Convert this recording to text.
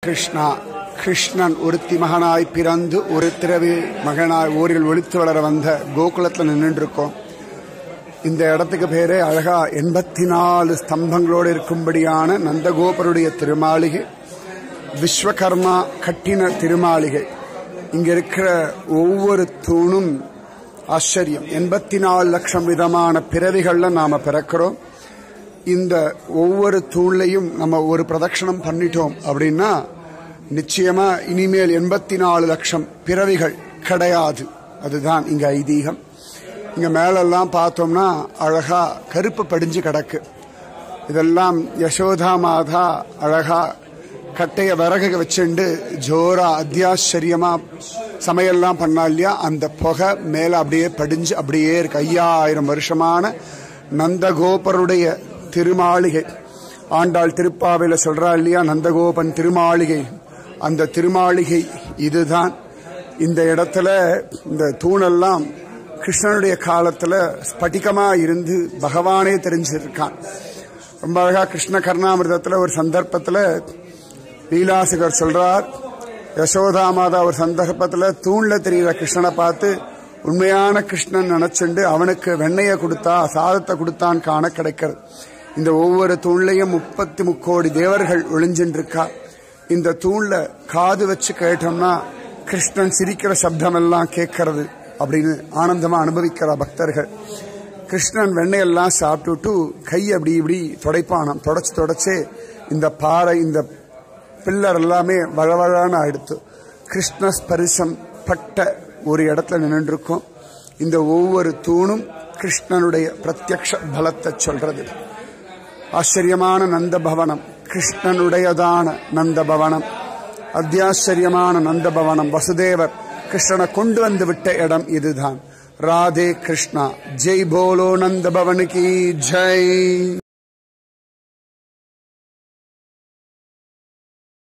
கிருஷ்ணா கிருஷ்ணன் ஒருத்தி மகனாய் பிறந்து ஒரு திரவி மகனாய் ஊரில் ஒழித்து வளர வந்த கோகுலத்தில் நின்றுட்டு இருக்கோம் இந்த இடத்துக்கு பேரே அழகா எண்பத்தி நாலு ஸ்தம்பங்களோடு இருக்கும்படியான நந்தகோபருடைய திருமாளிகை விஸ்வகர்மா கட்டின திருமாளிகை இங்க இருக்கிற ஒவ்வொரு தூணும் ஆச்சரியம் எண்பத்தி நாலு லட்சம் விதமான பிறவிகள்ல நாம பிறக்கிறோம் இந்த ஒவ்வொரு தூண்லையும் நம்ம ஒரு பிரதட்சணம் பண்ணிட்டோம் அப்படின்னா நிச்சயமா இனிமேல் எண்பத்தி நாலு லட்சம் பிறவிகள் கிடையாது அதுதான் இங்க ஐதீகம் இங்க மேலெல்லாம் பார்த்தோம்னா அழகா கருப்பு படிஞ்சு கிடக்கு இதெல்லாம் யசோதா மாதா அழகா கட்டைய விறகு வச்சுண்டு ஜோரா அத்தியாச்சரியமா சமையல்லாம் பண்ணா இல்லையா அந்த புகை மேல அப்படியே படிஞ்சு அப்படியே இருக்கு ஐயாயிரம் வருஷமான நந்தகோபருடைய திருமாளிகை ஆண்டாள் திருப்பாவையில சொல்றா இல்லையா நந்தகோபன் திருமாளிகை அந்த திருமாளிகை இதுதான் இந்த இடத்துல இந்த தூணெல்லாம் கிருஷ்ணனுடைய காலத்துல ஸ்பட்டிகமா இருந்து பகவானே தெரிஞ்சிருக்கான் ரொம்ப அழகா கிருஷ்ண கர்ணாமிரதத்துல ஒரு சந்தர்ப்பத்துல லீலாசிகர் சொல்றார் யசோதா மாதா ஒரு சந்தர்ப்பத்துல தூண்ல தெரிகிற கிருஷ்ணனை பார்த்து உண்மையான கிருஷ்ணன் நினைச்சுண்டு அவனுக்கு வெண்ணைய கொடுத்தா சாதத்தை கொடுத்தான் காண கிடைக்கிறது இந்த ஒவ்வொரு தூண்லையும் முப்பத்தி முக்கோடி தேவர்கள் ஒளிஞ்சின்றிருக்கா இந்த தூண்ல காது வச்சு கேட்டோம்னா கிருஷ்ணன் சிரிக்கிற சப்தம் எல்லாம் கேட்கறது அப்படின்னு ஆனந்தமா அனுபவிக்கிற பக்தர்கள் கிருஷ்ணன் வெண்ணையெல்லாம் சாப்பிட்டுட்டு கை அப்படி இப்படி துடைப்பானாம் தொடச்சு தொடச்சே இந்த பாறை இந்த பில்லர் எல்லாமே வழவழான்னு ஆயிடுத்து கிருஷ்ண ஸ்பரிசம் பட்ட ஒரு இடத்துல நின்று இருக்கோம் இந்த ஒவ்வொரு தூணும் கிருஷ்ணனுடைய பிரத்யக்ஷ பலத்தை சொல்றது ஆச்சரியமான நந்த பவனம் கிருஷ்ணனுடையதான நந்த பவனம் அத்தியாச்சரியமான நந்த பவனம் வசுதேவர் கிருஷ்ணனை கொண்டு வந்து விட்ட இடம் இதுதான் ராதே கிருஷ்ணா ஜெய் போலோ நந்த பவனுக்கு ஜெய்